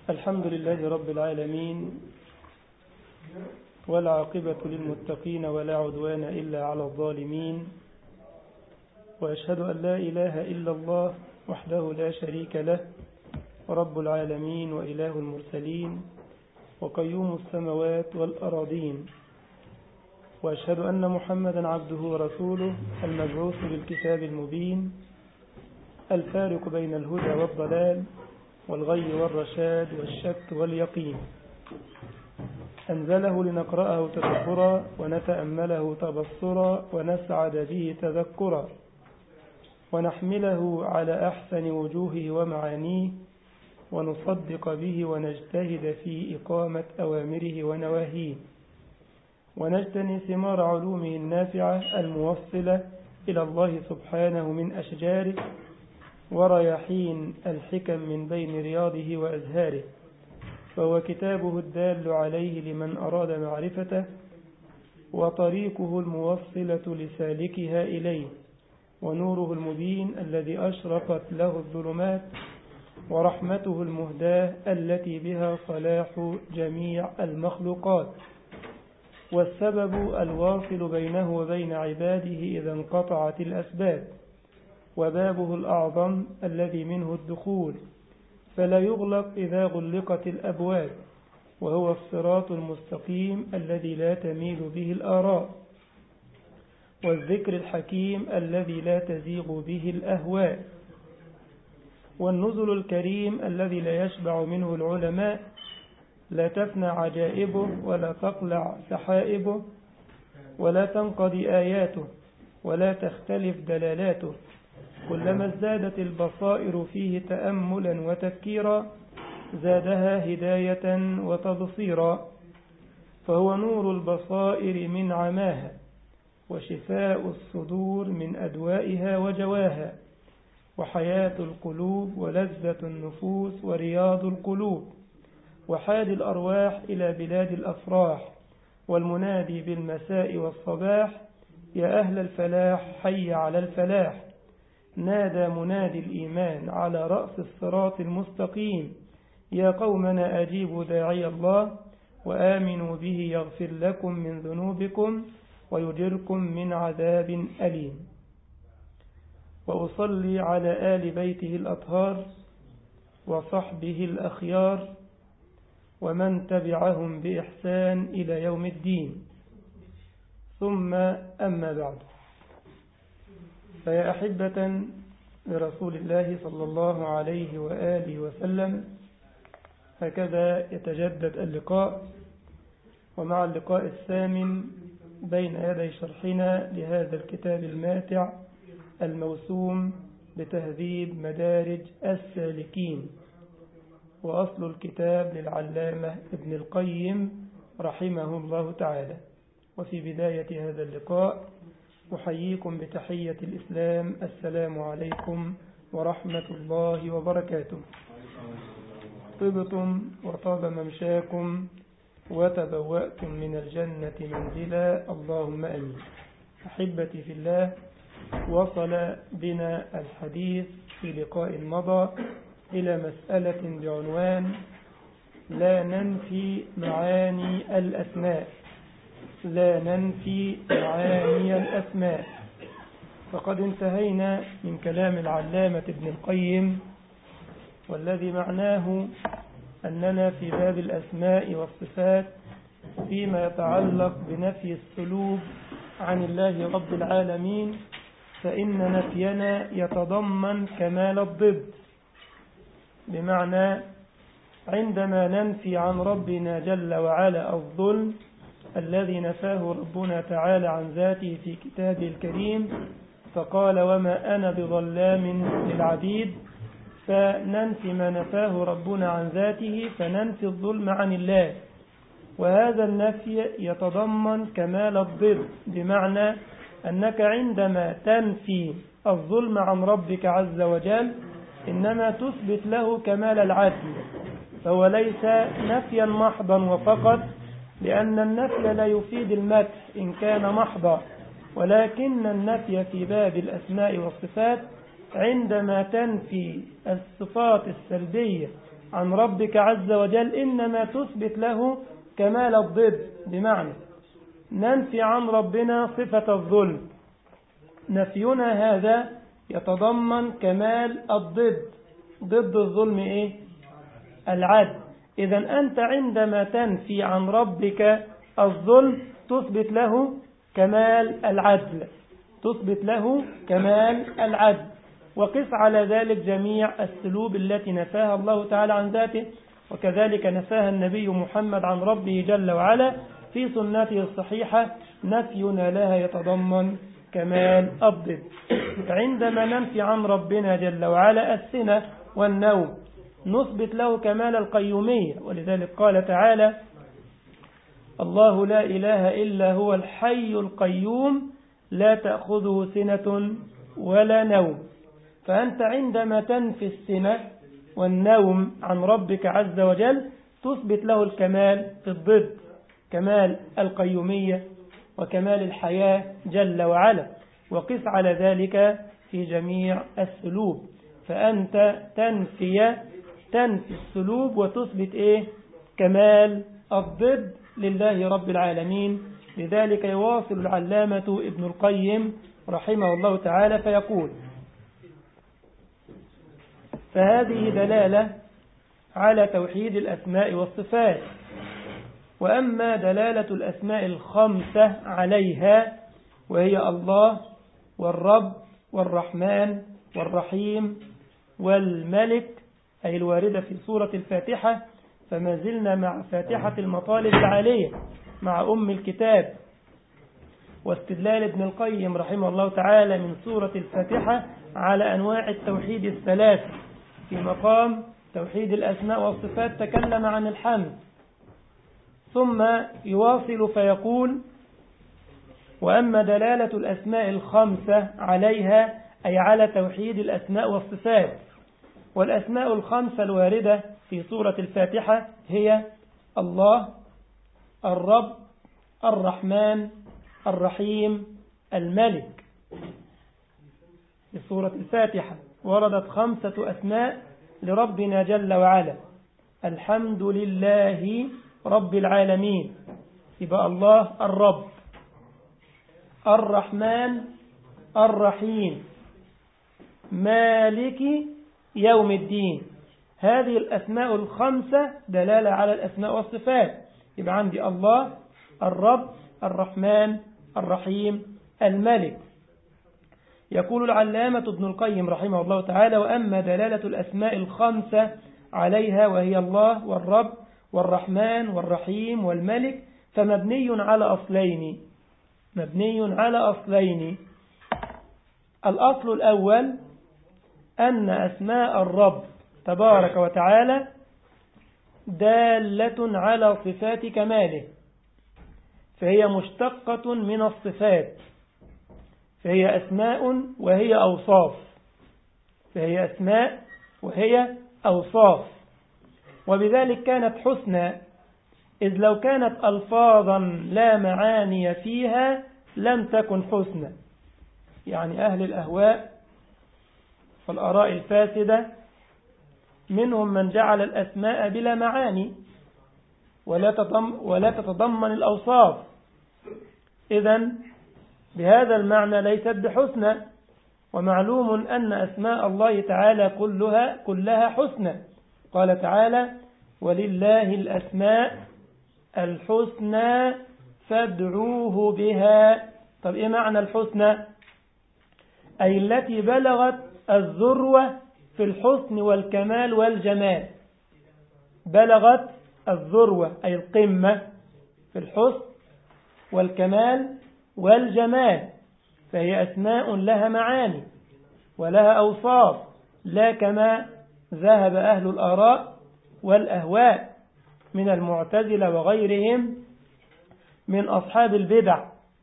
الحمد لله رب العالمين والعاقبة للمتقين ولا عدوان إلا على الظالمين وأشهد أن لا إله إلا الله وحده لا شريك له رب العالمين وإله المرسلين وقيوم السماوات والأراضين وأشهد أن محمدا عبده ورسوله المبعوث بالكتاب المبين الفارق بين الهدى والضلال والغي والرشاد والشك واليقين أنزله لنقرأه تدبرا ونتأمله تبصرا ونسعد به تذكرا ونحمله على أحسن وجوهه ومعانيه ونصدق به ونجتهد في إقامة أوامره ونواهيه ونجتني ثمار علومه النافعة الموصلة إلى الله سبحانه من أشجاره ورياحين الحكم من بين رياضه وأزهاره فهو كتابه الدال عليه لمن أراد معرفته وطريقه الموصلة لسالكها إليه ونوره المبين الذي أشرقت له الظلمات ورحمته المهداة التي بها صلاح جميع المخلوقات والسبب الواصل بينه وبين عباده إذا انقطعت الأسباب وبابه الأعظم الذي منه الدخول فلا يغلق إذا غلقت الأبواب وهو الصراط المستقيم الذي لا تميل به الآراء والذكر الحكيم الذي لا تزيغ به الأهواء والنزل الكريم الذي لا يشبع منه العلماء لا تفنى عجائبه ولا تقلع سحائبه ولا تنقضي آياته ولا تختلف دلالاته كلما ازدادت البصائر فيه تأملا وتفكيرا زادها هداية وتبصيرا فهو نور البصائر من عماها وشفاء الصدور من أدوائها وجواها وحياة القلوب ولذة النفوس ورياض القلوب وحاد الأرواح إلى بلاد الأفراح والمنادي بالمساء والصباح يا أهل الفلاح حي على الفلاح نادى منادي الإيمان على رأس الصراط المستقيم يا قومنا أجيبوا داعي الله وآمنوا به يغفر لكم من ذنوبكم ويجركم من عذاب أليم وأصلي على آل بيته الأطهار وصحبه الأخيار ومن تبعهم بإحسان إلى يوم الدين ثم أما بعد فيا أحبة لرسول الله صلى الله عليه وآله وسلم هكذا يتجدد اللقاء ومع اللقاء الثامن بين يدي شرحنا لهذا الكتاب الماتع الموسوم بتهذيب مدارج السالكين وأصل الكتاب للعلامة ابن القيم رحمه الله تعالى وفي بداية هذا اللقاء أحييكم بتحية الإسلام السلام عليكم ورحمة الله وبركاته طبتم وطاب ممشاكم وتبوأتم من الجنة منزلا اللهم أمين أحبتي في الله وصل بنا الحديث في لقاء مضى إلى مسألة بعنوان لا ننفي معاني الأسماء لا ننفي معاني الأسماء فقد انتهينا من كلام العلامة ابن القيم والذي معناه أننا في باب الأسماء والصفات فيما يتعلق بنفي السلوب عن الله رب العالمين فإن نفينا يتضمن كمال الضد بمعنى عندما ننفي عن ربنا جل وعلا الظلم الذي نفاه ربنا تعالى عن ذاته في كتابه الكريم فقال وما أنا بظلام للعبيد فننفي ما نفاه ربنا عن ذاته فننفي الظلم عن الله وهذا النفي يتضمن كمال الضد بمعنى أنك عندما تنفي الظلم عن ربك عز وجل إنما تثبت له كمال العدل فهو ليس نفيا محضا وفقط لأن النفي لا يفيد المدح إن كان محضا ولكن النفي في باب الأسماء والصفات عندما تنفي الصفات السلبية عن ربك عز وجل إنما تثبت له كمال الضد بمعنى ننفي عن ربنا صفة الظلم نفينا هذا يتضمن كمال الضد ضد الظلم إيه العدل إذا أنت عندما تنفي عن ربك الظلم تثبت له كمال العدل تثبت له كمال العدل وقس على ذلك جميع السلوب التي نفاها الله تعالى عن ذاته وكذلك نفاها النبي محمد عن ربه جل وعلا في سنته الصحيحة نفينا لها يتضمن كمال الضد فعندما ننفي عن ربنا جل وعلا السنة والنوم نثبت له كمال القيومية ولذلك قال تعالى الله لا إله إلا هو الحي القيوم لا تأخذه سنة ولا نوم فأنت عندما تنفي السنة والنوم عن ربك عز وجل تثبت له الكمال في الضد كمال القيومية وكمال الحياة جل وعلا وقس على ذلك في جميع السلوب فأنت تنفي تنفي السلوب وتثبت إيه كمال الضد لله رب العالمين لذلك يواصل العلامة ابن القيم رحمه الله تعالى فيقول فهذه دلالة على توحيد الأسماء والصفات وأما دلالة الأسماء الخمسة عليها وهي الله والرب والرحمن والرحيم والملك أي الواردة في سورة الفاتحة فما زلنا مع فاتحة المطالب العالية مع أم الكتاب واستدلال ابن القيم رحمه الله تعالى من سورة الفاتحة على أنواع التوحيد الثلاث في مقام توحيد الأسماء والصفات تكلم عن الحمد ثم يواصل فيقول وأما دلالة الأسماء الخمسة عليها أي على توحيد الأسماء والصفات والأسماء الخمسة الواردة في سورة الفاتحة هي الله الرب الرحمن الرحيم الملك في سورة الفاتحة وردت خمسة أسماء لربنا جل وعلا الحمد لله رب العالمين يبقى الله الرب الرحمن الرحيم مالك يوم الدين هذه الأسماء الخمسة دلالة على الأسماء والصفات يبقى عندي الله الرب الرحمن الرحيم الملك يقول العلامة ابن القيم رحمه الله تعالى وأما دلالة الأسماء الخمسة عليها وهي الله والرب والرحمن والرحيم والملك فمبني على أصلين مبني على أصلين الأصل الأول أن أسماء الرب تبارك وتعالى دالة على صفات كماله فهي مشتقة من الصفات فهي أسماء وهي أوصاف فهي أسماء وهي أوصاف وبذلك كانت حسنى إذ لو كانت ألفاظا لا معاني فيها لم تكن حسنى يعني أهل الأهواء والآراء الفاسدة منهم من جعل الأسماء بلا معاني ولا ولا تتضمن الأوصاف إذا بهذا المعنى ليست بحسنى ومعلوم أن أسماء الله تعالى كلها كلها حسنى قال تعالى ولله الأسماء الحسنى فادعوه بها طب إيه معنى الحسنى أي التي بلغت الذروة في الحسن والكمال والجمال بلغت الذروة أي القمة في الحسن والكمال والجمال فهي أسماء لها معاني ولها أوصاف لا كما ذهب أهل الآراء والأهواء من المعتزلة وغيرهم من أصحاب البدع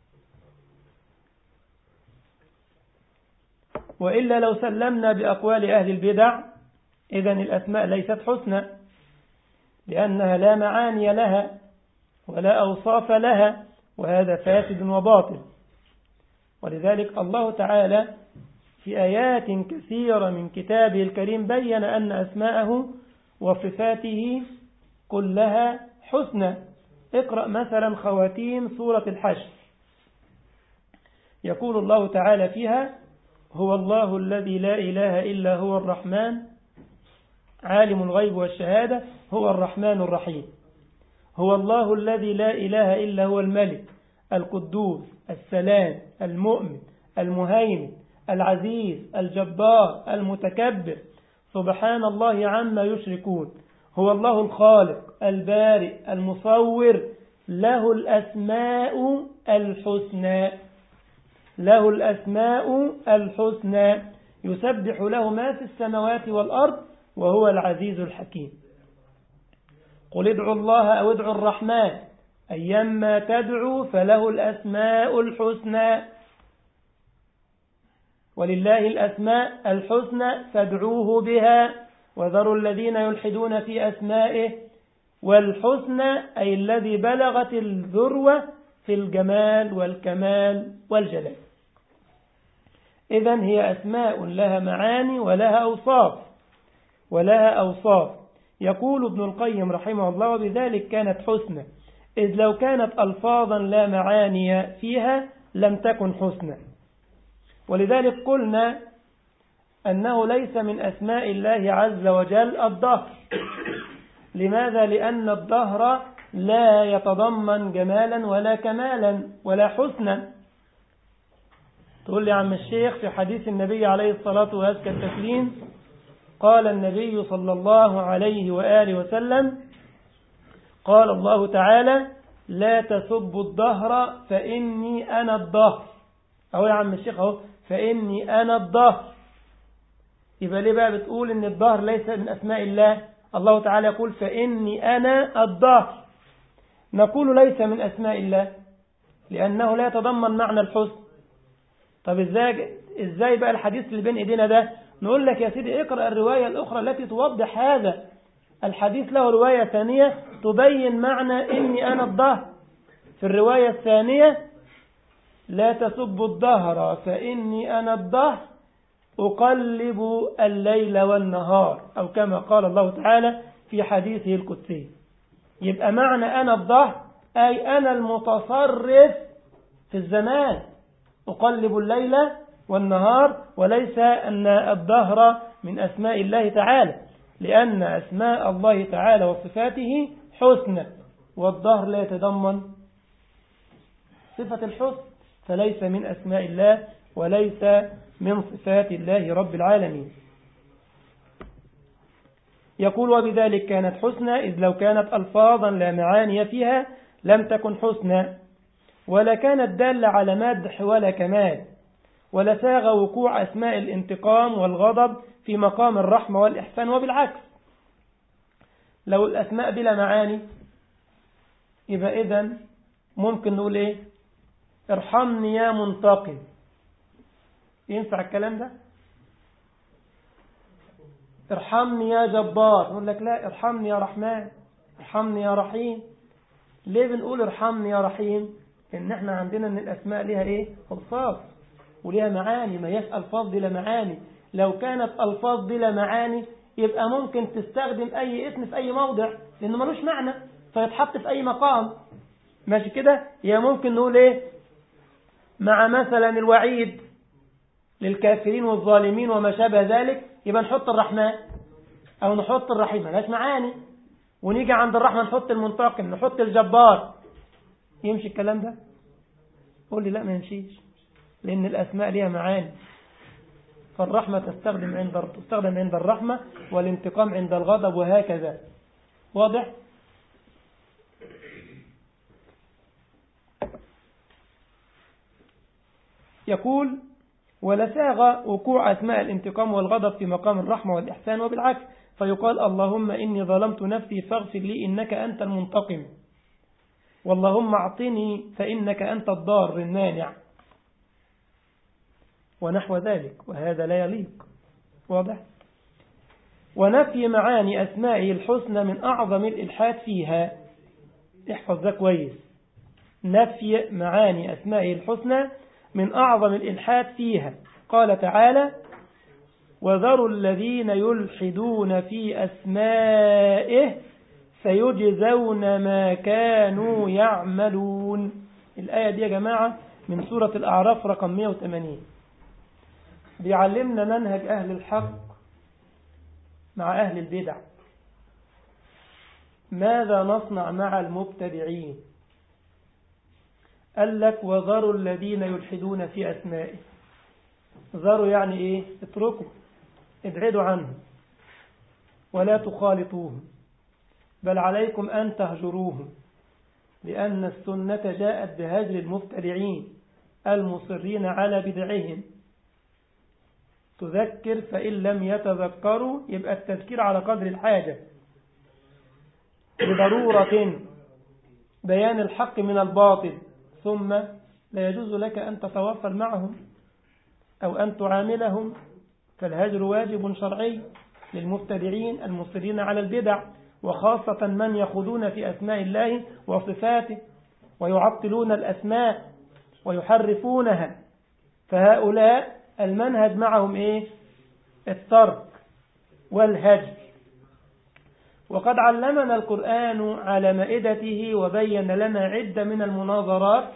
وإلا لو سلمنا بأقوال أهل البدع إذا الأسماء ليست حسنى لأنها لا معاني لها ولا أوصاف لها وهذا فاسد وباطل ولذلك الله تعالى في آيات كثيرة من كتابه الكريم بين أن أسماءه وصفاته كلها حسنى اقرأ مثلا خواتيم سورة الحشر يقول الله تعالى فيها هو الله الذي لا إله إلا هو الرحمن عالم الغيب والشهادة هو الرحمن الرحيم هو الله الذي لا إله إلا هو الملك القدوس السلام المؤمن المهيمن العزيز الجبار المتكبر سبحان الله عما يشركون هو الله الخالق البارئ المصور له الأسماء الحسنى له الأسماء الحسنى يسبح له ما في السماوات والأرض وهو العزيز الحكيم قل ادعوا الله أو ادعوا الرحمن أيما تدعوا فله الأسماء الحسنى ولله الأسماء الحسنى فادعوه بها وذروا الذين يلحدون في أسمائه والحسنى أي الذي بلغت الذروة في الجمال والكمال والجلال إذا هي أسماء لها معاني ولها أوصاف ولها أوصاف يقول ابن القيم رحمه الله وبذلك كانت حسنى إذ لو كانت ألفاظا لا معاني فيها لم تكن حسنى ولذلك قلنا أنه ليس من أسماء الله عز وجل الظهر لماذا؟ لأن الظهر لا يتضمن جمالا ولا كمالا ولا حسنا تقول لي عم الشيخ في حديث النبي عليه الصلاة وأزكى التسليم قال النبي صلى الله عليه وآله وسلم قال الله تعالى لا تسبوا الظهر فإني أنا الظهر أهو يا عم الشيخ أهو فإني أنا الظهر يبقى ليه بقى بتقول إن الظهر ليس من أسماء الله الله تعالى يقول فإني أنا الظهر نقول ليس من أسماء الله لأنه لا يتضمن معنى الحسن طب إزاي, إزاي بقى الحديث اللي بين إيدينا ده نقول لك يا سيدي اقرأ الرواية الأخرى التي توضح هذا الحديث له رواية ثانية تبين معنى إني أنا الظهر في الرواية الثانية لا تسبوا الظهر فإني أنا الظهر أقلب الليل والنهار أو كما قال الله تعالى في حديثه القدسي يبقى معنى أنا الظهر أي أنا المتصرف في الزمان أقلب الليل والنهار وليس أن الظهر من أسماء الله تعالى لأن أسماء الله تعالى وصفاته حسنى والظهر لا يتضمن صفة الحسن فليس من أسماء الله وليس من صفات الله رب العالمين يقول وبذلك كانت حسنى إذ لو كانت ألفاظا لا معاني فيها لم تكن حسنى ولا كانت دالة على مدح ولا كمال ولا ساغ وقوع أسماء الانتقام والغضب في مقام الرحمة والإحسان وبالعكس لو الأسماء بلا معاني يبقى إذن ممكن نقول إيه ارحمني يا منتقم ينفع الكلام ده ارحمني يا جبار نقول لك لا ارحمني يا رحمن ارحمني يا رحيم ليه بنقول ارحمني يا رحيم ان احنا عندنا ان الاسماء ليها ايه الفاظ وليها معاني ما هيش الفاظ بلا معاني لو كانت الفاظ بلا معاني يبقى ممكن تستخدم اي اسم في اي موضع لانه ملوش معنى فيتحط في اي مقام ماشي كده يا ممكن نقول ايه مع مثلا الوعيد للكافرين والظالمين وما شابه ذلك يبقى نحط الرحمن او نحط الرحيم ملاش معاني ونيجي عند الرحمة نحط المنتقم نحط الجبار يمشي الكلام ده قول لي لا ما يمشيش لأن الأسماء ليها معاني فالرحمة تستخدم عند تستخدم عند الرحمة والانتقام عند الغضب وهكذا واضح يقول ولساغ وقوع أسماء الانتقام والغضب في مقام الرحمة والإحسان وبالعكس فيقال اللهم إني ظلمت نفسي فاغفر لي إنك أنت المنتقم واللهم اعطني فإنك أنت الضار المانع ونحو ذلك وهذا لا يليق واضح ونفي معاني أسمائه الحسنى من أعظم الإلحاد فيها احفظ ذا كويس نفي معاني أسمائه الحسنى من أعظم الإلحاد فيها قال تعالى وذروا الذين يلحدون في أسمائه سيجزون ما كانوا يعملون الآية دي يا جماعة من سورة الأعراف رقم 180 بيعلمنا منهج أهل الحق مع أهل البدع ماذا نصنع مع المبتدعين قال لك وذروا الذين يلحدون في أسمائه ذروا يعني إيه اتركوا ابعدوا عنهم ولا تخالطوهم بل عليكم أن تهجروهم لأن السنة جاءت بهجر المبتدعين المصرين على بدعهم تذكر فإن لم يتذكروا يبقى التذكير على قدر الحاجة بضرورة بيان الحق من الباطل ثم لا يجوز لك أن تتواصل معهم أو أن تعاملهم فالهجر واجب شرعي للمبتدعين المصرين على البدع وخاصة من يخوضون في أسماء الله وصفاته ويعطلون الأسماء ويحرفونها فهؤلاء المنهج معهم إيه الترك والهجر وقد علمنا القرآن على مائدته وبين لنا عدة من المناظرات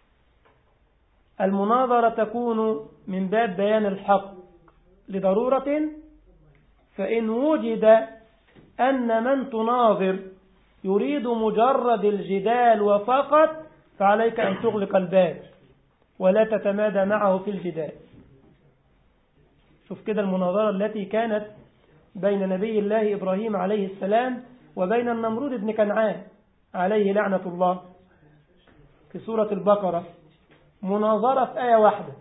المناظرة تكون من باب بيان الحق لضرورة فإن وجد أن من تناظر يريد مجرد الجدال وفقط فعليك أن تغلق الباب ولا تتمادى معه في الجدال شوف كده المناظرة التي كانت بين نبي الله إبراهيم عليه السلام وبين النمرود بن كنعان عليه لعنة الله في سورة البقرة مناظرة في آية واحدة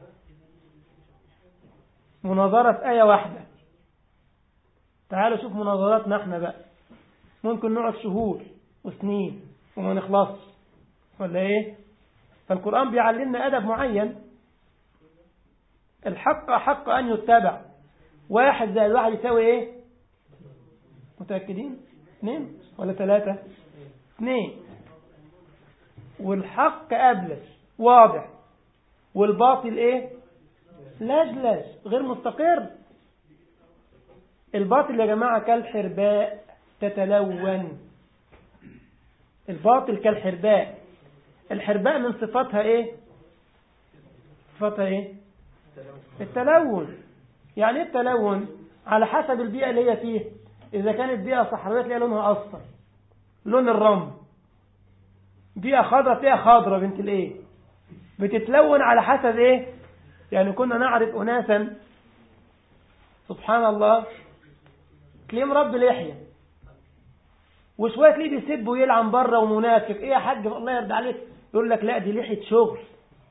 مناظرة في آية واحدة تعالوا شوف مناظراتنا احنا بقى ممكن نقعد شهور وسنين وما نخلصش ولا ايه فالقرآن بيعلمنا أدب معين الحق حق أن يتبع واحد زائد واحد يساوي ايه متأكدين اثنين ولا ثلاثة اثنين والحق أبلج واضح والباطل ايه لجلج غير مستقر الباطل يا جماعة كالحرباء تتلون الباطل كالحرباء الحرباء من صفاتها ايه صفاتها ايه التلون يعني ايه التلون على حسب البيئة اللي هي فيه إذا كانت بيئة صحراوية تلاقي لونها أصفر لون الرمل بيئة خضراء تلاقيها خضراء بنت الايه بتتلون على حسب ايه يعني كنا نعرف أناسا سبحان الله تلاقيه مربي لحية وشوية تلاقيه بيسب ويلعن بره ومنافق ايه يا حاج الله يرضى عليك يقول لك لا دي لحية شغل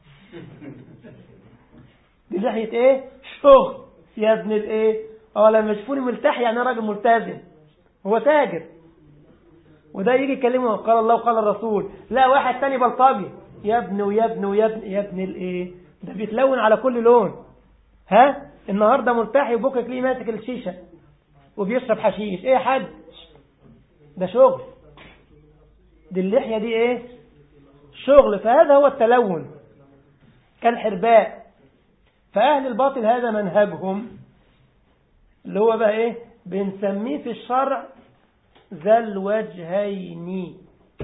دي لحية ايه شغل يا ابن الايه اه لما يشوفوني ملتحي يعني راجل ملتزم هو تاجر وده يجي يكلمه قال الله وقال الرسول لا واحد تاني بلطجي يا ابن ويا ابن ويا ابن يا ابن الايه ده بيتلون على كل لون ها النهارده ملتحي وبكره تلاقيه ماسك الشيشه وبيشرب حشيش ايه يا حاج ده شغل دي اللحيه دي ايه شغل فهذا هو التلون كالحرباء فأهل الباطل هذا منهجهم اللي هو بقى ايه بنسميه في الشرع ذا الوجهين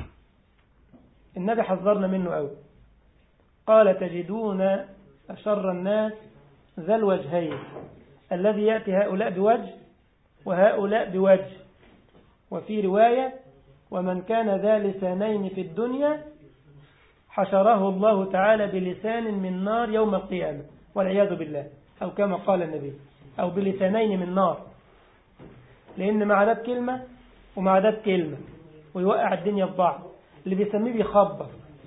النبي حذرنا منه قوي قال تجدون أشر الناس ذا الوجهين الذي يأتي هؤلاء بوجه وهؤلاء بوجه وفي رواية ومن كان ذا لسانين في الدنيا حشره الله تعالى بلسان من نار يوم القيامة والعياذ بالله أو كما قال النبي أو بلسانين من نار لأن مع ده بكلمة ومع ده بكلمة ويوقع الدنيا في بعض اللي بيسميه بيخبر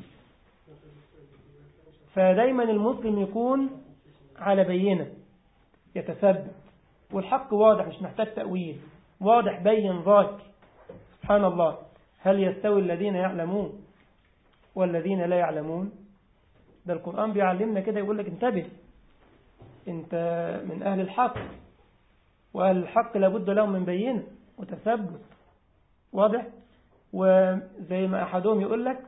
فدايما المسلم يكون على بينة يتثبت والحق واضح مش محتاج تأويل واضح بين ظاهر سبحان الله هل يستوي الذين يعلمون والذين لا يعلمون ده القرآن بيعلمنا كده يقول لك انتبه انت من أهل الحق وأهل الحق لابد لهم من بينة وتثبت واضح وزي ما أحدهم يقول لك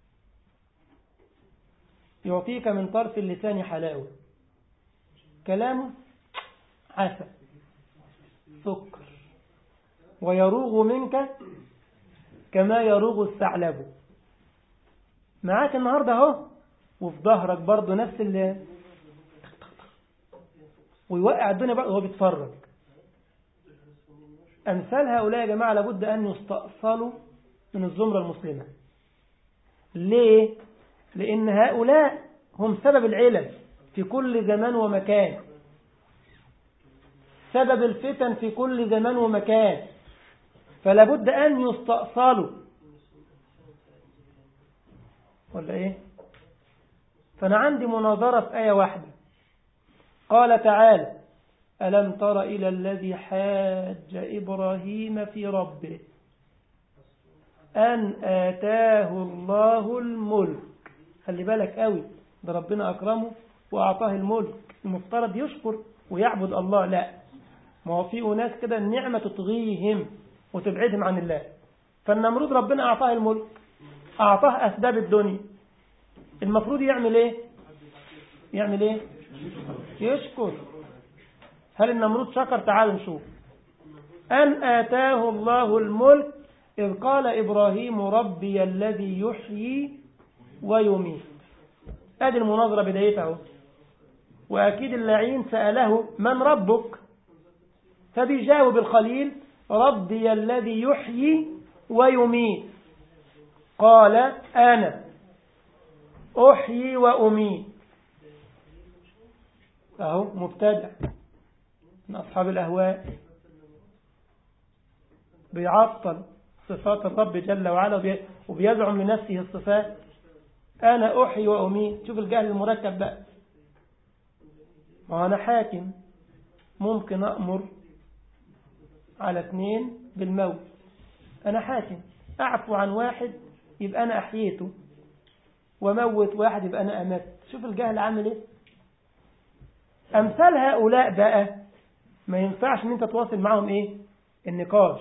يعطيك من طرف اللسان حلاوة كلامه عسل السكر ويروغ منك كما يروغ الثعلب معاك النهاردة اهو وفي ظهرك برضه نفس اللي ويوقع الدنيا بقى وهو بيتفرج أمثال هؤلاء يا جماعة لابد أن يستأصلوا من الزمرة المسلمة ليه؟ لأن هؤلاء هم سبب العلل في كل زمان ومكان سبب الفتن في كل زمان ومكان فلا بد أن يستأصلوا ولا إيه فأنا عندي مناظرة في آية واحدة قال تعالى ألم تر إلى الذي حاج إبراهيم في ربه أن آتاه الله الملك خلي بالك قوي ده ربنا أكرمه وأعطاه الملك المفترض يشكر ويعبد الله لا ما هو في أناس كده النعمة تطغيهم وتبعدهم عن الله فالنمرود ربنا أعطاه الملك أعطاه أسباب الدنيا المفروض يعمل إيه يعمل إيه يشكر هل النمرود شكر تعالوا نشوف أن آتاه الله الملك إذ قال إبراهيم ربي الذي يحيي ويميت أدي المناظرة بدايتها وأكيد اللعين سأله من ربك فبيجاوب الخليل ربي الذي يحيي ويميت قال أنا أحيي وأميت أهو مبتدع من أصحاب الأهواء بيعطل صفات الرب جل وعلا وبيزعم لنفسه الصفات أنا أحيي وأميت شوف الجهل المركب بقى ما أنا حاكم ممكن أأمر على اثنين بالموت أنا حاكم أعفو عن واحد يبقى أنا أحييته وموت واحد يبقى أنا أمت شوف الجهل عامل إيه أمثال هؤلاء بقى ما ينفعش ان انت تواصل معهم ايه النقاش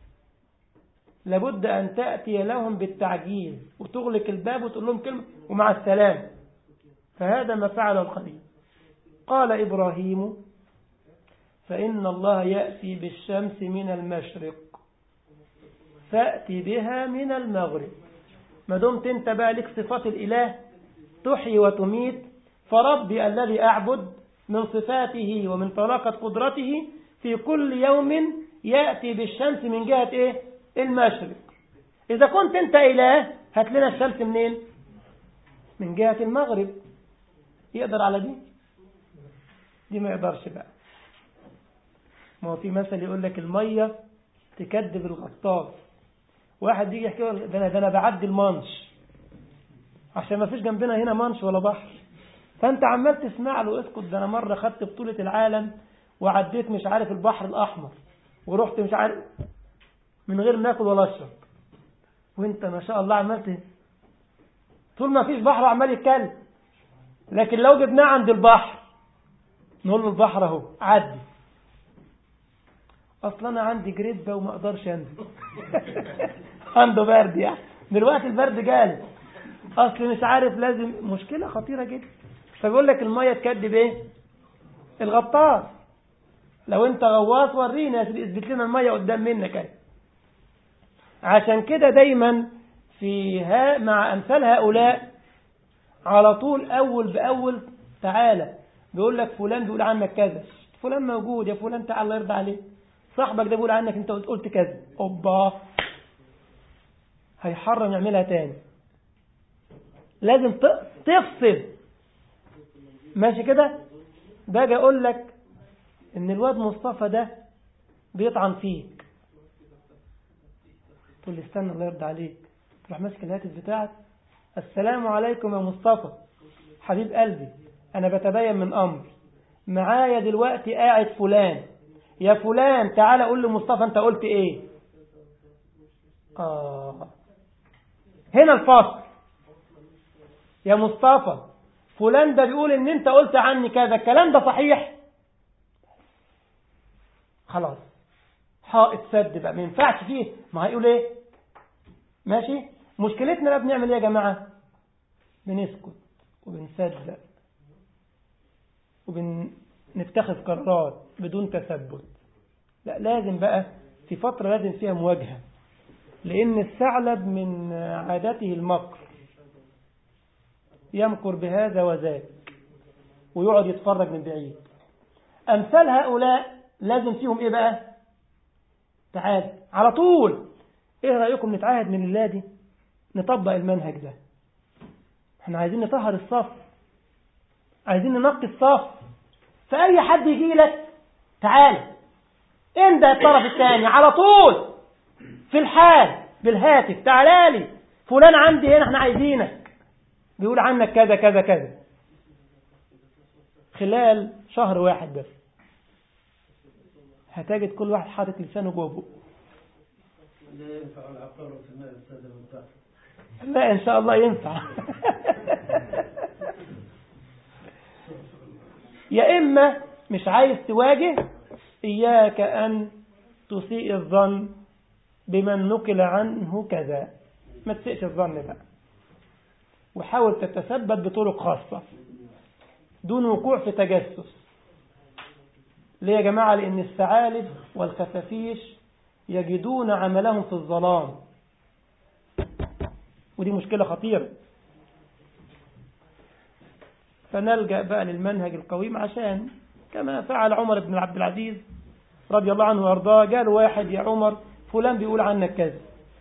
لابد ان تأتي لهم بالتعجيل وتغلق الباب وتقول لهم كلمة ومع السلام فهذا ما فعل الخليل قال إبراهيم فإن الله يأتي بالشمس من المشرق فأتي بها من المغرب ما دمت انت بقى لك صفات الإله تحيي وتميت فربي الذي أعبد من صفاته ومن طلاقة قدرته في كل يوم يأتي بالشمس من جهة إيه؟ المشرق إذا كنت أنت إله هات لنا الشمس منين من جهة المغرب يقدر على دي دي ما يقدرش بقى ما هو في مثل يقول لك المية تكذب الغطاس واحد يجي يحكي ده انا ده انا بعدي المانش عشان ما فيش جنبنا هنا مانش ولا بحر فانت عمال تسمع له اسكت ده انا مره خدت بطوله العالم وعديت مش عارف البحر الاحمر ورحت مش عارف من غير ما اكل ولا اشرب وانت ما شاء الله عمال طول ما فيش بحر عمال يتكلم لكن لو جبناه عند البحر نقول له البحر اهو عدي اصلا انا عندي جريبه وما اقدرش انزل عنده برد يعني دلوقتي البرد جالي اصل مش عارف لازم مشكله خطيره جدا فبيقول لك الميه تكدب ايه الغطاس لو انت غواص ورينا اثبت لنا الميه قدام منك اهي عشان كده دايما في ها مع امثال هؤلاء على طول اول باول تعالى بيقول لك فلان بيقول عنك كذا فلان موجود يا فلان تعال الله يرضى عليك صاحبك ده بيقول عنك انت قلت كذا اوبا هيحرم يعملها تاني لازم تفصل ماشي كده باجي اقول لك ان الواد مصطفى ده بيطعن فيك تقول لي استنى الله يرضى عليك تروح ماسك الهاتف بتاعك السلام عليكم يا مصطفى حبيب قلبي انا بتبين من امر معايا دلوقتي قاعد فلان يا فلان تعالى قول لمصطفى انت قلت ايه آه هنا الفصل يا مصطفى فلان ده بيقول ان انت قلت عني كذا الكلام ده صحيح خلاص حائط سد بقى ما ينفعش فيه ما هيقول ايه ماشي مشكلتنا بقى بنعمل ايه يا جماعه بنسكت وبنصدق وبنتخذ قرارات بدون تثبت لا لازم بقى في فترة لازم فيها مواجهة لأن الثعلب من عادته المكر يمكر بهذا وذاك ويقعد يتفرج من بعيد أمثال هؤلاء لازم فيهم إيه بقى تعال على طول إيه رأيكم نتعاهد من الله دي نطبق المنهج ده احنا عايزين نطهر الصف عايزين ننقي الصف فأي حد يجي لك تعال انت الطرف الثاني على طول في الحال بالهاتف تعالى لي فلان عندي هنا احنا عايزينك بيقول عنك كذا كذا كذا خلال شهر واحد بس هتجد كل واحد حاطط لسانه جوه بقه لا ينفع العقار في الماء السادة والتحت لا ان شاء الله ينفع يا اما مش عايز تواجه اياك ان تسيء الظن بمن نقل عنه كذا ما تسيئش الظن بقى وحاول تتثبت بطرق خاصة دون وقوع في تجسس ليه يا جماعة لأن الثعالب والخفافيش يجدون عملهم في الظلام ودي مشكلة خطيرة فنلجأ بقى للمنهج القويم عشان كما فعل عمر بن عبد العزيز رضي الله عنه وارضاه قال واحد يا عمر فلان بيقول عنك كذا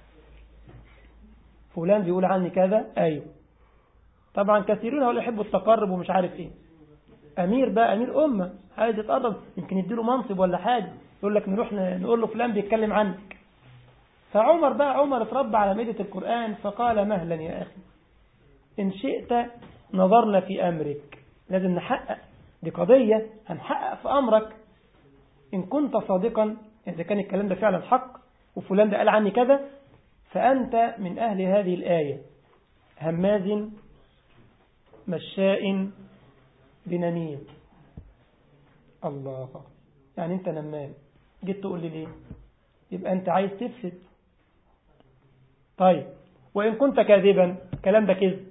فلان بيقول عني كذا ايوه طبعا كثيرون هؤلاء يحبوا التقرب ومش عارف ايه امير بقى امير امه عايز يتقرب يمكن يديله منصب ولا حاجه يقول لك نروح نقول له فلان بيتكلم عنك فعمر بقى عمر اتربى على ميدة القرآن فقال مهلا يا أخي إن شئت نظرنا في أمرك لازم نحقق دي قضية هنحقق في أمرك إن كنت صادقا إذا كان الكلام ده فعلا حق وفلان ده قال عني كذا فأنت من أهل هذه الآية هماز مشاء بنميم الله يعني أنت نمام جيت تقول لي ليه يبقى أنت عايز تفسد طيب وإن كنت كاذبا كلام ده كذب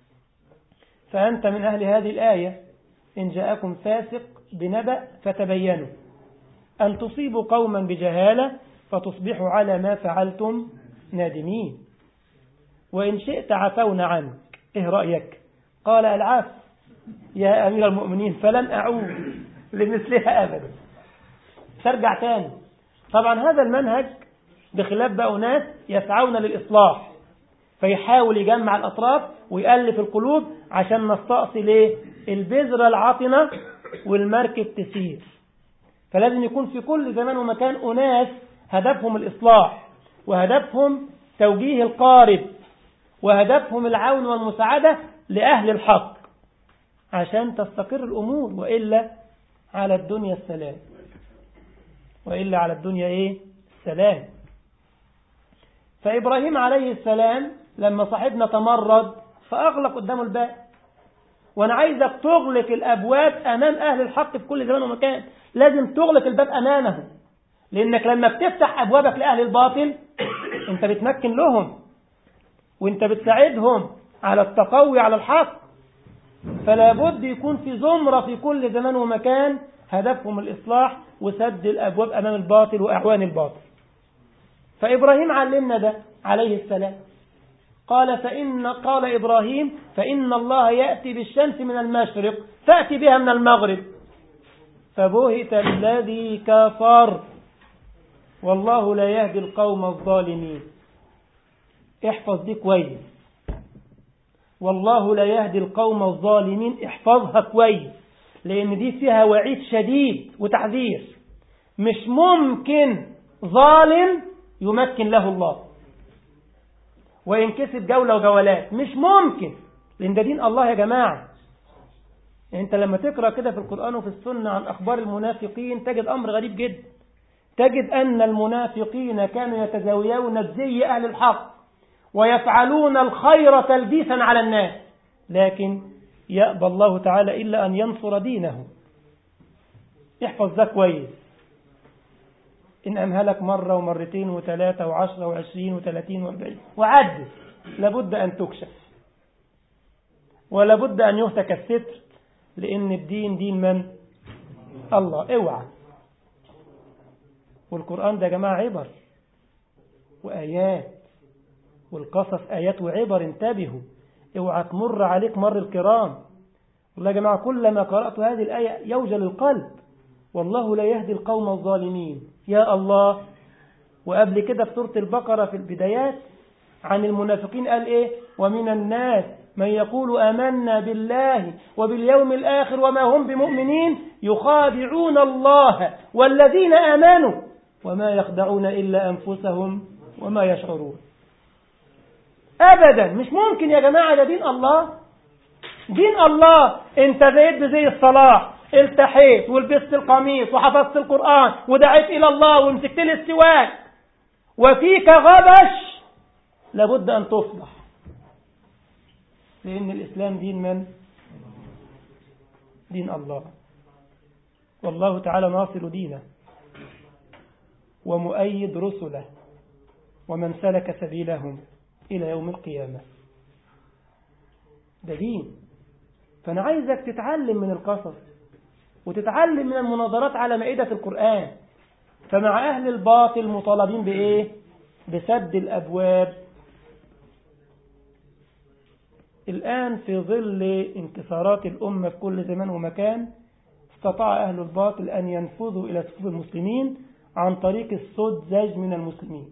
فأنت من أهل هذه الآية إن جاءكم فاسق بنبأ فتبينوا أن تصيبوا قوما بجهالة فتصبحوا على ما فعلتم نادمين وإن شئت عفونا عنك إيه رأيك قال العفو يا أمير المؤمنين فلن أعود لمثلها أبدا ترجع تاني طبعا هذا المنهج بخلاف بقى ناس يسعون للإصلاح فيحاول يجمع الأطراف ويألف القلوب عشان نستأصل ايه البذرة العاطنة والمركب تسير فلازم يكون في كل زمان ومكان أناس هدفهم الإصلاح وهدفهم توجيه القارب وهدفهم العون والمساعدة لأهل الحق عشان تستقر الأمور وإلا على الدنيا السلام وإلا على الدنيا إيه السلام فإبراهيم عليه السلام لما صاحبنا تمرد فأغلق قدامه الباب وأنا عايزك تغلق الأبواب أمام أهل الحق في كل زمان ومكان لازم تغلق الباب أمامهم لأنك لما بتفتح أبوابك لأهل الباطل أنت بتمكن لهم وأنت بتساعدهم على التقوي على الحق فلا بد يكون في زمرة في كل زمان ومكان هدفهم الإصلاح وسد الأبواب أمام الباطل وأعوان الباطل فإبراهيم علمنا ده عليه السلام قال فإن قال إبراهيم فإن الله يأتي بالشمس من المشرق فأتي بها من المغرب فبهت الذي كفر والله لا يهدي القوم الظالمين احفظ دي كويس والله لا يهدي القوم الظالمين احفظها كويس لأن دي فيها وعيد شديد وتحذير مش ممكن ظالم يمكن له الله وإن كسب جولة وجولات مش ممكن لأن ده دين الله يا جماعة يعني أنت لما تقرأ كده في القرآن وفي السنة عن أخبار المنافقين تجد أمر غريب جدا تجد أن المنافقين كانوا يتزاويون الزي أهل الحق ويفعلون الخير تلبيسا على الناس لكن يأبى الله تعالى إلا أن ينصر دينه احفظ ده كويس إن أمهلك مرة ومرتين وثلاثة وعشرة وعشرين وثلاثين واربعين وعد لابد أن تكشف ولابد أن يهتك الستر لأن الدين دين من؟ الله اوعى والقرآن ده يا جماعة عبر وآيات والقصص آيات وعبر انتبهوا اوعى تمر عليك مر الكرام والله يا جماعة كلما قرأت هذه الآية يوجل القلب والله لا يهدي القوم الظالمين يا الله وقبل كده في سورة البقرة في البدايات عن المنافقين قال إيه ومن الناس من يقول آمنا بالله وباليوم الآخر وما هم بمؤمنين يخادعون الله والذين آمنوا وما يخدعون إلا أنفسهم وما يشعرون أبدا مش ممكن يا جماعة ده دين الله دين الله انت زيد بزي الصلاة التحيت ولبست القميص وحفظت القرآن ودعيت إلى الله ومسكت لي السواك وفيك غبش لابد أن تصلح لأن الإسلام دين من؟ دين الله والله تعالى ناصر دينه ومؤيد رسله ومن سلك سبيلهم إلى يوم القيامة ده دين فأنا عايزك تتعلم من القصص وتتعلم من المناظرات على مائدة القرآن فمع أهل الباطل مطالبين بإيه بسد الأبواب الآن في ظل انتصارات الأمة في كل زمان ومكان استطاع أهل الباطل أن ينفذوا إلى صفوف المسلمين عن طريق السذج من المسلمين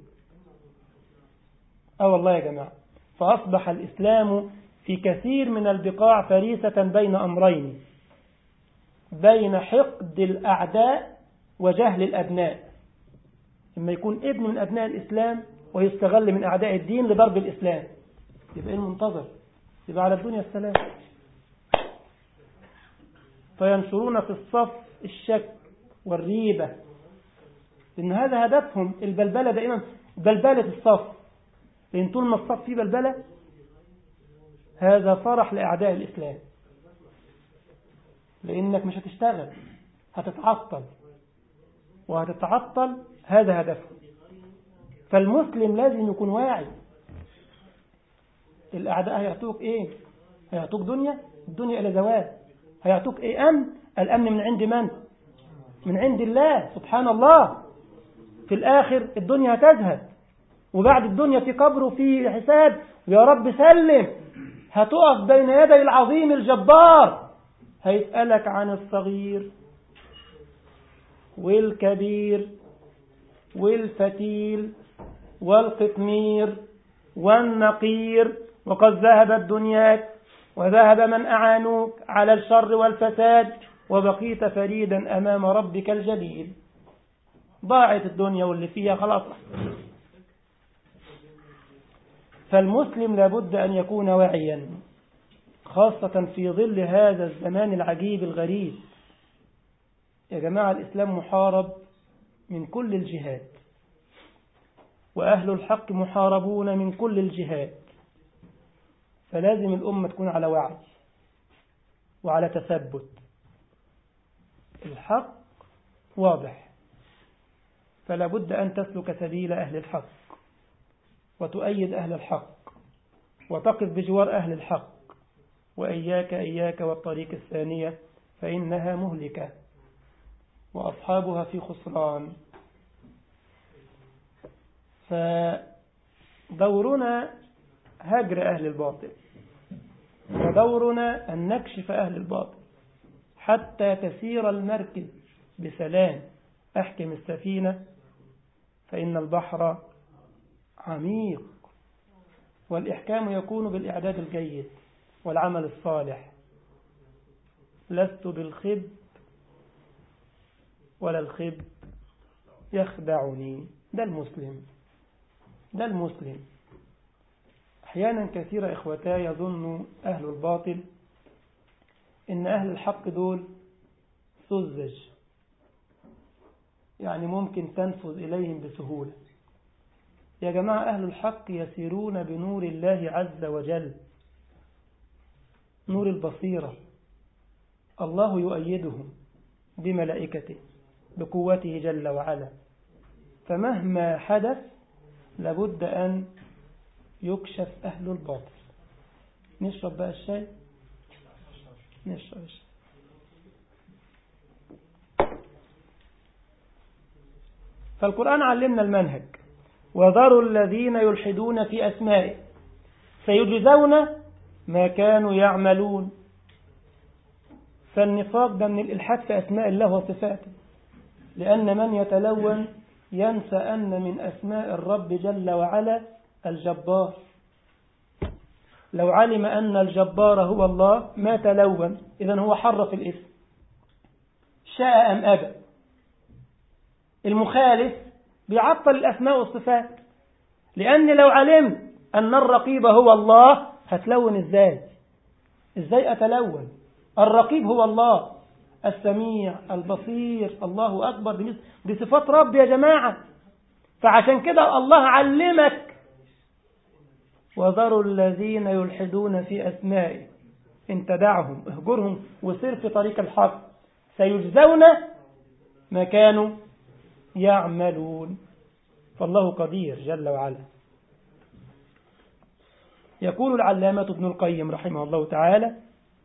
أه والله يا جماعة فأصبح الإسلام في كثير من البقاع فريسة بين أمرين بين حقد الأعداء وجهل الأبناء لما يكون ابن من أبناء الإسلام ويستغل من أعداء الدين لضرب الإسلام يبقى إيه المنتظر يبقى على الدنيا السلام فينشرون في الصف الشك والريبة لأن هذا هدفهم البلبلة دائما بلبلة الصف لأن طول ما الصف فيه بلبلة هذا فرح لأعداء الإسلام لأنك مش هتشتغل هتتعطل وهتتعطل هذا هدفهم فالمسلم لازم يكون واعي الأعداء هيعطوك إيه هيعطوك دنيا الدنيا إلى زوال هيعطوك إيه أمن الأمن من عند من من عند الله سبحان الله في الآخر الدنيا هتذهب وبعد الدنيا في قبر وفي حساب يا رب سلم هتقف بين يدي العظيم الجبار هيسألك عن الصغير والكبير والفتيل والقطمير والنقير وقد ذهبت دنياك وذهب من أعانوك على الشر والفساد وبقيت فريدا أمام ربك الجليل ضاعت الدنيا واللي فيها خلاص فالمسلم لابد أن يكون واعيا خاصة في ظل هذا الزمان العجيب الغريب يا جماعة الإسلام محارب من كل الجهات وأهل الحق محاربون من كل الجهات فلازم الأمة تكون على وعي وعلى تثبت الحق واضح فلا بد أن تسلك سبيل أهل الحق وتؤيد أهل الحق وتقف بجوار أهل الحق وإياك إياك والطريق الثانية فإنها مهلكة وأصحابها في خسران فدورنا هجر أهل الباطل ودورنا أن نكشف أهل الباطل حتى تسير المركب بسلام أحكم السفينة فإن البحر عميق والإحكام يكون بالإعداد الجيد والعمل الصالح لست بالخب ولا الخب يخدعني ده المسلم ده المسلم أحيانا كثيرة إخوتا يظن أهل الباطل إن أهل الحق دول سذج يعني ممكن تنفذ إليهم بسهولة يا جماعة أهل الحق يسيرون بنور الله عز وجل نور البصيرة الله يؤيدهم بملائكته بقوته جل وعلا فمهما حدث لابد أن يكشف أهل الباطل نشرب بقى الشاي نشرب الشاي فالقرآن علمنا المنهج وذروا الذين يلحدون في أسمائه سيجزون ما كانوا يعملون فالنفاق ده من الإلحاد في أسماء الله وصفاته لأن من يتلون ينسى أن من أسماء الرب جل وعلا الجبار لو علم أن الجبار هو الله ما تلون إذا هو حرف الاسم شاء أم أبى المخالف بيعطل الأسماء والصفات لأن لو علمت أن الرقيب هو الله هتلون إزاي إزاي أتلون الرقيب هو الله السميع البصير الله أكبر دي, دي صفات رب يا جماعة فعشان كده الله علمك وذروا الذين يلحدون في أسمائه إن تدعهم اهجرهم وسير في طريق الحق سيجزون ما كانوا يعملون فالله قدير جل وعلا يقول العلامة ابن القيم رحمه الله تعالى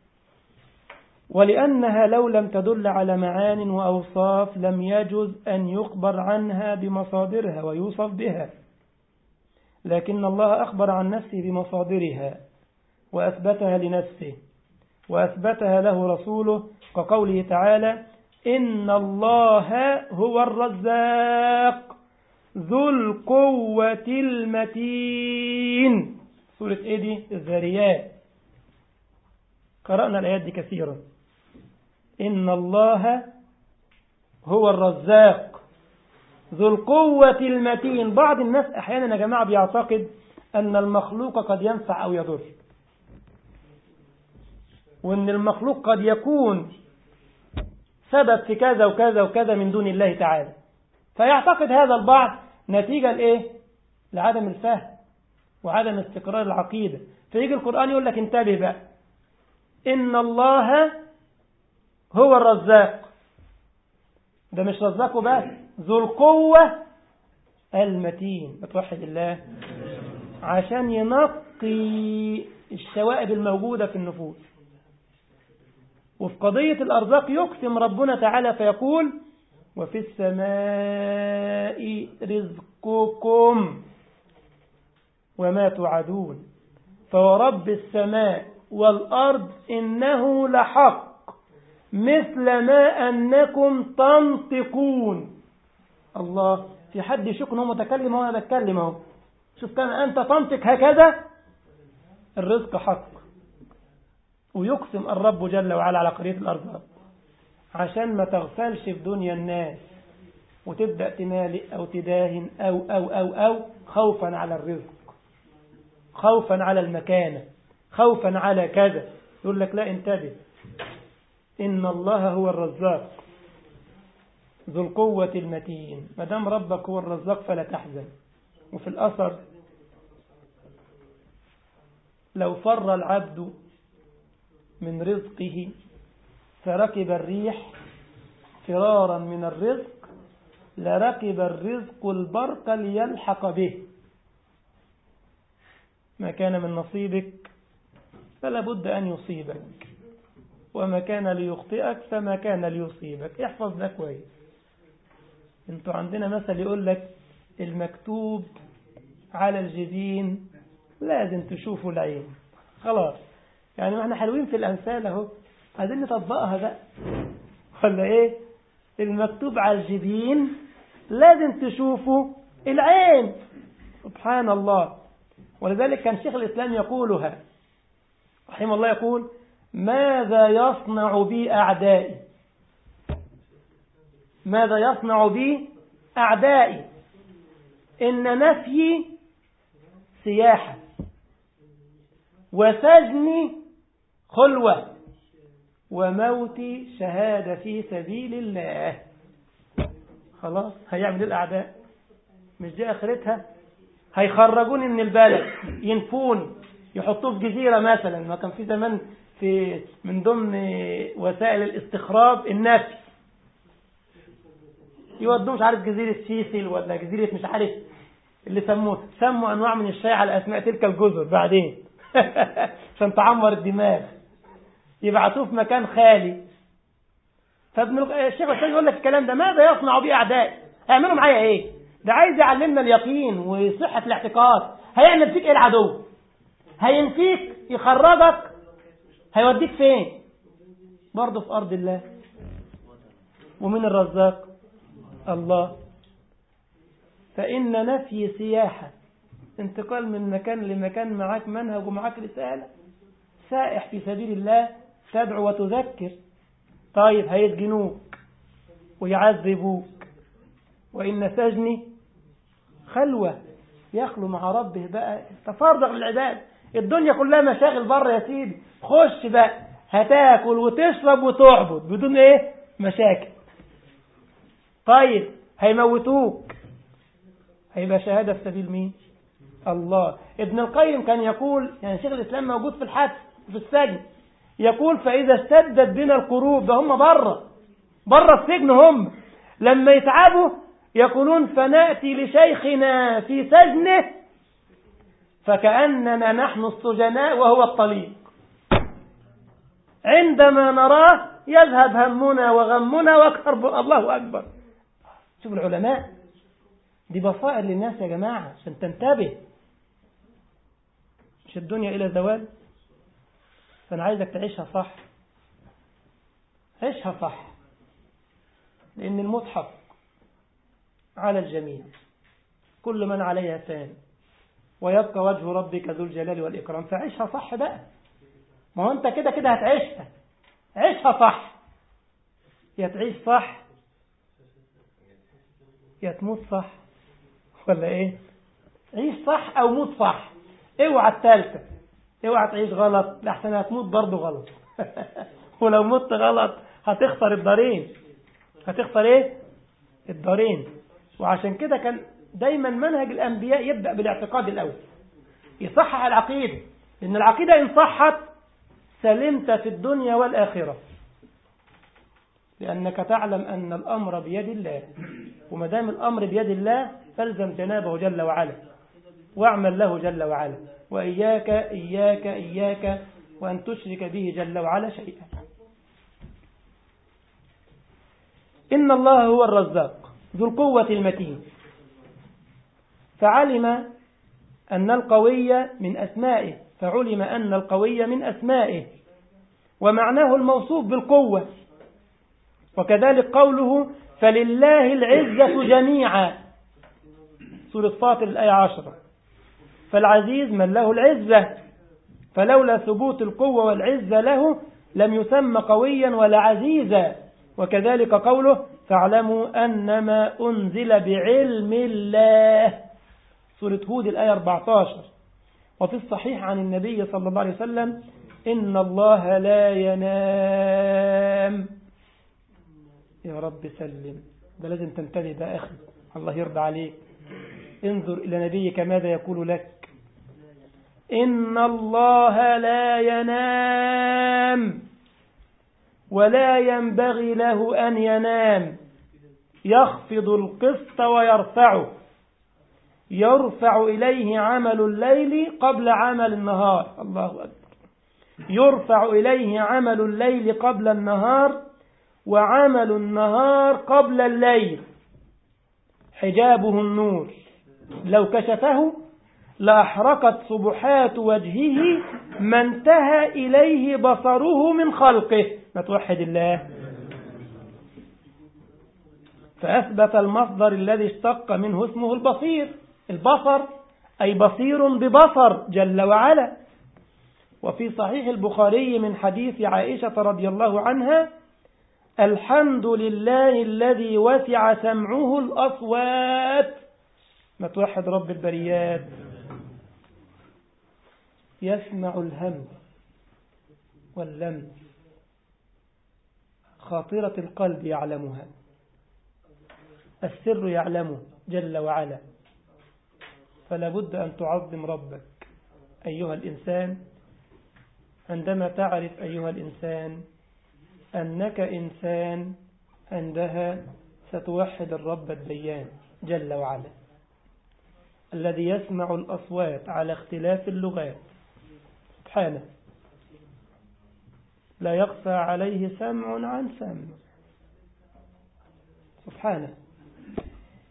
ولأنها لو لم تدل على معان وأوصاف لم يجز أن يخبر عنها بمصادرها ويوصف بها لكن الله أخبر عن نفسه بمصادرها وأثبتها لنفسه وأثبتها له رسوله كقوله تعالى إن الله هو الرزاق ذو القوة المتين سورة إيه دي الذاريات قرأنا الآيات دي كثيرا إن الله هو الرزاق ذو القوة المتين بعض الناس أحيانا يا جماعة بيعتقد أن المخلوق قد ينفع أو يضر وأن المخلوق قد يكون سبب في كذا وكذا وكذا من دون الله تعالى فيعتقد هذا البعض نتيجة لإيه؟ لعدم الفهم وعدم استقرار العقيدة فيجي القرآن يقول لك انتبه بقى إن الله هو الرزاق ده مش رزاقه بس ذو القوة المتين بتوحد الله عشان ينقي الشوائب الموجودة في النفوس وفي قضية الأرزاق يقسم ربنا تعالى فيقول وفي السماء رزقكم وما توعدون فورب السماء والأرض إنه لحق مثل ما أنكم تنطقون الله في حد يشك أنه متكلم وأنا بتكلم أهو شوف كان أنت تنطق هكذا الرزق حق ويقسم الرب جل وعلا على قضية الأرزاق عشان ما تغفلش في دنيا الناس وتبدأ تمالئ أو تداهن أو أو أو أو خوفا على الرزق خوفا على المكانة خوفا على كذا يقول لك لا انتبه إن الله هو الرزاق ذو القوة المتين ما دام ربك هو الرزاق فلا تحزن وفي الأثر لو فر العبد من رزقه فركب الريح فرارا من الرزق لركب الرزق البرق ليلحق به ما كان من نصيبك فلا بد أن يصيبك وما كان ليخطئك فما كان ليصيبك احفظ ده كويس انتوا عندنا مثل يقول لك المكتوب على الجبين لازم تشوفوا العين خلاص يعني ما احنا حلوين في الأمثال اهو عايزين نطبقها بقى ولا ايه المكتوب على الجبين لازم تشوفوا العين سبحان الله ولذلك كان شيخ الإسلام يقولها رحمه الله يقول ماذا يصنع بي أعدائي ماذا يصنع بي أعدائي إن نفيي سياحة وسجني خلوة وموتي شهادة في سبيل الله خلاص هيعمل الأعداء مش دي آخرتها هيخرجوني من البلد ينفوني يحطوه في جزيرة مثلا ما كان في زمان في من ضمن وسائل الاستخراج النفي يودوه مش عارف جزيرة سيسل ولا جزيرة مش عارف اللي سموه سموا أنواع من الشاي على أسماء تلك الجزر بعدين عشان تعمر الدماغ يبعثوه في مكان خالي فابن الشيخ الإسلام يقول لك الكلام ده ماذا يصنع به أعدائي هيعملوا معايا ايه ده عايز يعلمنا اليقين وصحة الاعتقاد هيعمل فيك ايه العدو هينفيك يخرجك هيوديك فين برضه في أرض الله ومن الرزاق الله فإن نفي سياحة انتقال من مكان لمكان معاك منهج ومعاك رسالة سائح في سبيل الله تدعو وتذكر طيب هيسجنوك ويعذبوك وإن سجني خلوة يخلو مع ربه بقى تفرغ للعباد الدنيا كلها مشاغل بره يا سيدي خش بقى هتاكل وتشرب وتعبد بدون ايه مشاكل طيب هيموتوك هيبقى شهادة في سبيل مين الله ابن القيم كان يقول يعني شيخ الإسلام موجود في الحبس في السجن يقول فإذا اشتدت بنا القروب ده هم بره بره السجن هم لما يتعبوا يقولون فنأتي لشيخنا في سجنه فكأننا نحن السجناء وهو الطليق عندما نراه يذهب همنا وغمنا وكرب الله أكبر شوف العلماء دي بصائر للناس يا جماعة عشان تنتبه مش الدنيا إلى زوال فأنا عايزك تعيشها صح عيشها صح لأن الموت حق على الجميع كل من عليها فان ويبقى وجه ربك ذو الجلال والإكرام فعيشها صح بقى ما هو أنت كده كده هتعيشها عيشها صح يا تعيش صح يا تموت صح ولا ايه عيش صح او موت صح اوعى الثالثة اوعى تعيش غلط لحسن هتموت برضه غلط ولو مت غلط هتخسر الدارين هتخسر ايه الدارين وعشان كده كان دايما منهج الانبياء يبدأ بالاعتقاد الاول يصحح العقيدة لان العقيدة ان صحت سلمت في الدنيا والآخرة لأنك تعلم أن الأمر بيد الله وما دام الأمر بيد الله فالزم جنابه جل وعلا واعمل له جل وعلا وإياك إياك إياك وأن تشرك به جل وعلا شيئا إن الله هو الرزاق ذو القوة المتين فعلم أن القوي من أسمائه فعلم أن القوي من أسمائه ومعناه الموصوف بالقوة وكذلك قوله فلله العزة جميعا سورة فاطر الآية عشرة فالعزيز من له العزة فلولا ثبوت القوة والعزة له لم يسمى قويا ولا عزيزا وكذلك قوله فاعلموا أنما أنزل بعلم الله سورة هود الآية 14 وفي الصحيح عن النبي صلى الله عليه وسلم إن الله لا ينام يا رب سلم ده لازم تنتبه بقى أخي الله يرضى عليك انظر إلى نبيك ماذا يقول لك إن الله لا ينام ولا ينبغي له أن ينام يخفض القسط ويرفعه يرفع إليه عمل الليل قبل عمل النهار الله أكبر يرفع إليه عمل الليل قبل النهار وعمل النهار قبل الليل حجابه النور لو كشفه لأحرقت صبحات وجهه ما انتهى إليه بصره من خلقه ما توحد الله فأثبت المصدر الذي اشتق منه اسمه البصير البصر أي بصير ببصر جل وعلا وفي صحيح البخاري من حديث عائشة رضي الله عنها الحمد لله الذي وسع سمعه الأصوات ما توحد رب البريات يسمع الهم واللم خاطرة القلب يعلمها السر يعلمه جل وعلا فلا بد أن تعظم ربك أيها الإنسان عندما تعرف أيها الإنسان أنك إنسان عندها ستوحد الرب الديان جل وعلا الذي يسمع الأصوات على اختلاف اللغات سبحانه لا يخفى عليه سمع عن سمع سبحانه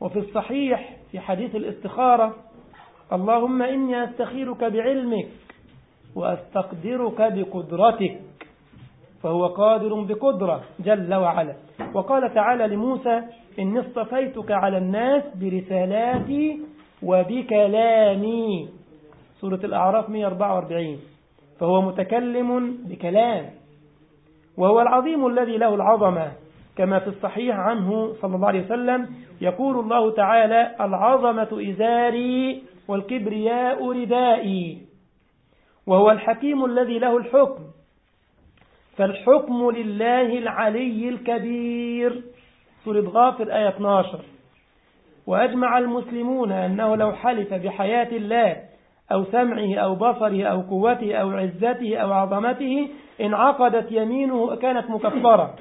وفي الصحيح في حديث الاستخارة اللهم إني أستخيرك بعلمك وأستقدرك بقدرتك فهو قادر بقدرة جل وعلا وقال تعالى لموسى إني اصطفيتك على الناس برسالاتي وبكلامي سورة الأعراف 144 فهو متكلم بكلام وهو العظيم الذي له العظمة كما في الصحيح عنه صلى الله عليه وسلم يقول الله تعالى العظمة إزاري والكبرياء ردائي وهو الحكيم الذي له الحكم فالحكم لله العلي الكبير سورة غافر آية 12 وأجمع المسلمون أنه لو حلف بحياة الله أو سمعه أو بصره أو قوته أو عزته أو عظمته انعقدت يمينه كانت مكفرة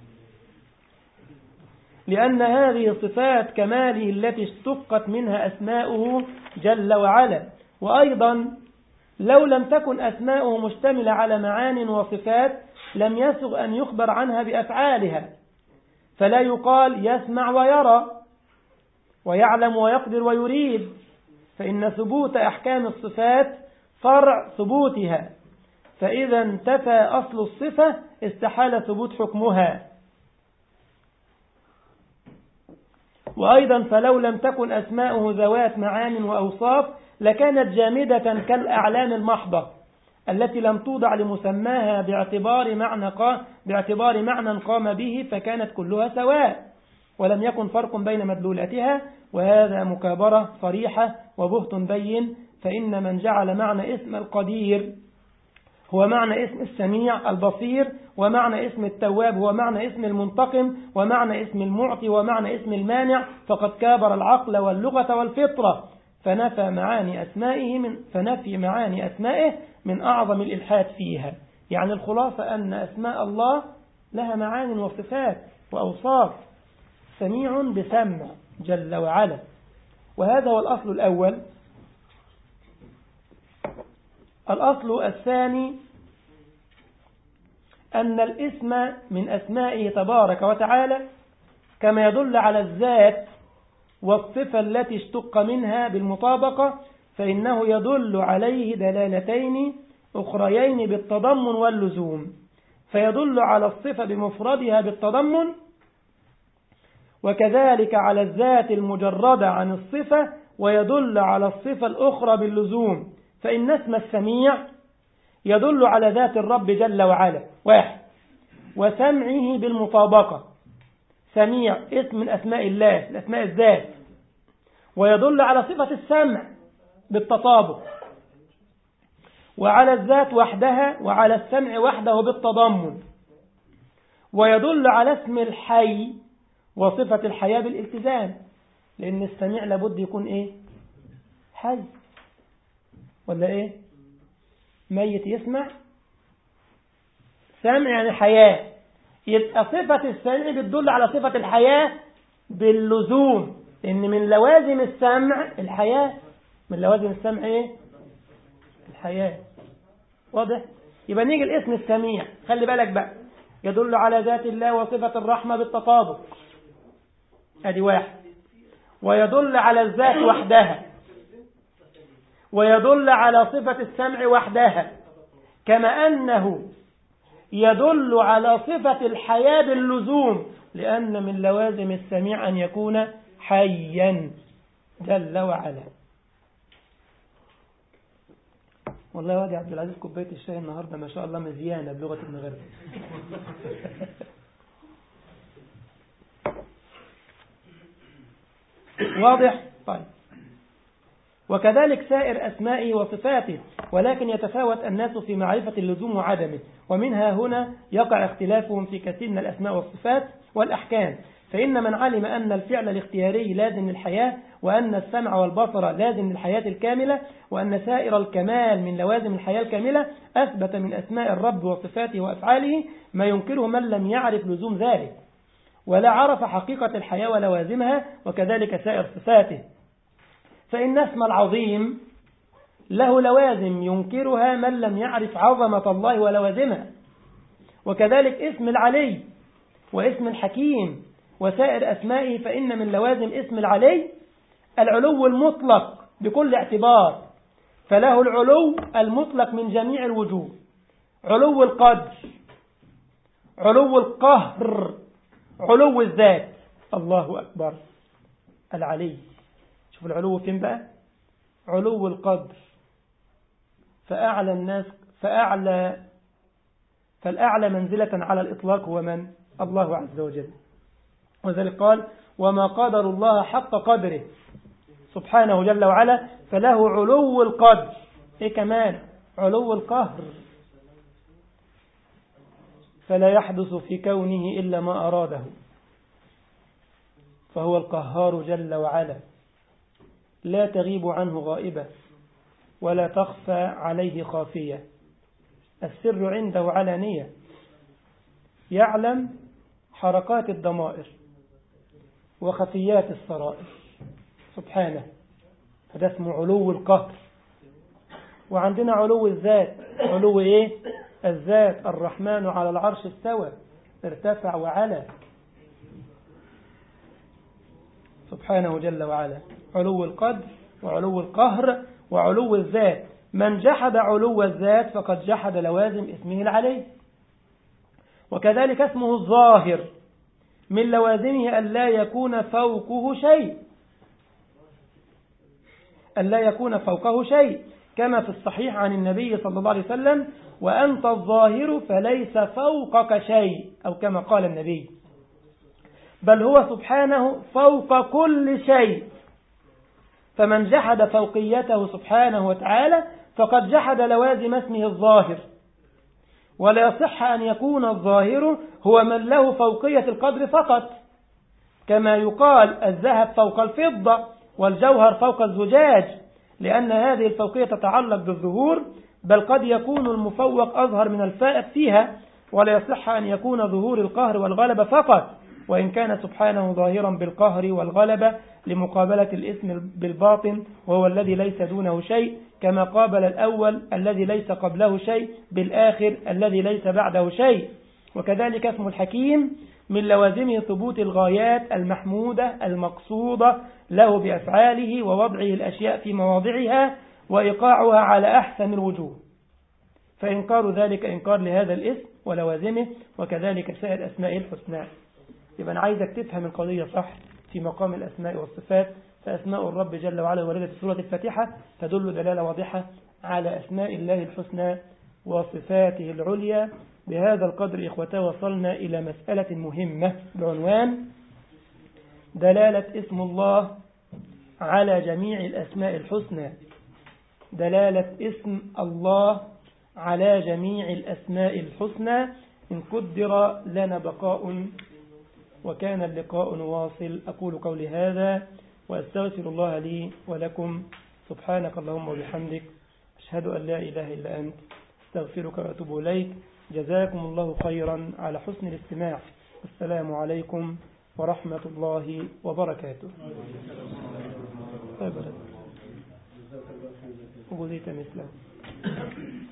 لأن هذه صفات كماله التي اشتقت منها أسماؤه جل وعلا وأيضا لو لم تكن أسماؤه مشتملة على معان وصفات لم يسغ أن يخبر عنها بأفعالها فلا يقال يسمع ويرى ويعلم ويقدر ويريد فإن ثبوت أحكام الصفات فرع ثبوتها فإذا انتفى أصل الصفة استحال ثبوت حكمها وأيضا فلو لم تكن أسماؤه ذوات معان وأوصاف لكانت جامدة كالأعلام المحضة التي لم توضع لمسماها باعتبار معنى قام باعتبار معنى قام به فكانت كلها سواء ولم يكن فرق بين مدلولاتها وهذا مكابرة صريحة وبهت بين فإن من جعل معنى اسم القدير هو معنى اسم السميع البصير ومعنى اسم التواب هو معنى اسم المنتقم ومعنى اسم المعطي ومعنى اسم المانع فقد كابر العقل واللغة والفطرة فنفى معاني أسمائه من فنفي معاني أسمائه من أعظم الإلحاد فيها يعني الخلاصة أن أسماء الله لها معان وصفات وأوصاف سميع بسمع جل وعلا وهذا هو الأصل الأول الأصل الثاني أن الاسم من أسمائه تبارك وتعالى كما يدل على الذات والصفة التي اشتق منها بالمطابقة فإنه يدل عليه دلالتين أخريين بالتضمن واللزوم فيدل على الصفة بمفردها بالتضمن وكذلك على الذات المجردة عن الصفة ويدل على الصفة الأخرى باللزوم فإن اسم السميع يدل على ذات الرب جل وعلا واحد وسمعه بالمطابقة سميع اسم من أسماء الله الأسماء الذات ويدل على صفة السمع بالتطابق وعلى الذات وحدها وعلى السمع وحده بالتضمن ويدل على اسم الحي وصفة الحياة بالالتزام لأن السميع لابد يكون إيه حي ولا إيه ميت يسمع سمع يعني حياة يبقى صفة السمع بتدل على صفة الحياة باللزوم لأن من لوازم السمع الحياة من لوازم السمع إيه الحياة واضح يبقى نيجي الاسم السميع خلي بالك بقى يدل على ذات الله وصفة الرحمة بالتطابق ادي واحد ويدل على الذات وحدها ويدل على صفة السمع وحدها كما أنه يدل على صفة الحياة باللزوم لأن من لوازم السميع أن يكون حيا جل وعلا والله يا وادي عبد العزيز كوبايه الشاي النهارده ما شاء الله مزيانه بلغه المغرب واضح طيب وكذلك سائر أسمائه وصفاته ولكن يتفاوت الناس في معرفة اللزوم وعدمه ومنها هنا يقع اختلافهم في كثير من الأسماء والصفات والأحكام فإن من علم أن الفعل الاختياري لازم للحياة وأن السمع والبصر لازم للحياة الكاملة وأن سائر الكمال من لوازم الحياة الكاملة أثبت من أسماء الرب وصفاته وأفعاله ما ينكره من لم يعرف لزوم ذلك ولا عرف حقيقة الحياة ولوازمها وكذلك سائر صفاته فإن اسم العظيم له لوازم ينكرها من لم يعرف عظمة الله ولوازمها وكذلك اسم العلي واسم الحكيم وسائر أسمائه فإن من لوازم اسم العلي العلو المطلق بكل اعتبار فله العلو المطلق من جميع الوجوه علو القدر علو القهر علو الذات الله أكبر العلي شوف العلو فين بقى علو القدر فأعلى الناس فأعلى فالأعلى منزلة على الإطلاق هو من الله عز وجل وذلك قال وما قدر الله حق قدره سبحانه جل وعلا فله علو القدر إيه كمان علو القهر فلا يحدث في كونه إلا ما أراده فهو القهار جل وعلا لا تغيب عنه غائبة ولا تخفى عليه خافية السر عنده علانية يعلم حركات الضمائر وخفيات السرائر سبحانه هذا اسمه علو القهر وعندنا علو الذات علو ايه الذات الرحمن على العرش استوى ارتفع وعلى سبحانه جل وعلا علو القدر وعلو القهر وعلو الذات من جحد علو الذات فقد جحد لوازم اسمه العلي وكذلك اسمه الظاهر من لوازمه أن لا يكون فوقه شيء أن لا يكون فوقه شيء كما في الصحيح عن النبي صلى الله عليه وسلم وأنت الظاهر فليس فوقك شيء أو كما قال النبي بل هو سبحانه فوق كل شيء فمن جحد فوقيته سبحانه وتعالى فقد جحد لوازم اسمه الظاهر ولا يصح أن يكون الظاهر هو من له فوقية القدر فقط كما يقال الذهب فوق الفضة والجوهر فوق الزجاج لأن هذه الفوقية تتعلق بالظهور بل قد يكون المفوق أظهر من الفائق فيها ولا يصح أن يكون ظهور القهر والغلبة فقط وإن كان سبحانه ظاهرا بالقهر والغلبة لمقابلة الاسم بالباطن وهو الذي ليس دونه شيء كما قابل الأول الذي ليس قبله شيء بالآخر الذي ليس بعده شيء وكذلك اسم الحكيم من لوازمه ثبوت الغايات المحمودة المقصودة له بأفعاله ووضعه الأشياء في مواضعها وإيقاعها على أحسن الوجوه فإنكار ذلك إنكار لهذا الاسم ولوازمه وكذلك سائر أسماء الحسنى يبقى أنا عايزك تفهم القضية صح في مقام الأسماء والصفات فأسماء الرب جل وعلا وردت في سورة الفاتحة تدل دلالة واضحة على أسماء الله الحسنى وصفاته العليا بهذا القدر إخوته وصلنا إلى مسألة مهمة بعنوان دلالة اسم الله على جميع الأسماء الحسنى دلالة اسم الله على جميع الأسماء الحسنى إن قدر لنا بقاء وكان اللقاء واصل أقول قولي هذا وأستغفر الله لي ولكم سبحانك اللهم وبحمدك أشهد أن لا إله إلا أنت استغفرك وأتوب إليك جزاكم الله خيرا على حسن الاستماع السلام عليكم ورحمة الله وبركاته طيب جزاك الله خير وجزيت مثله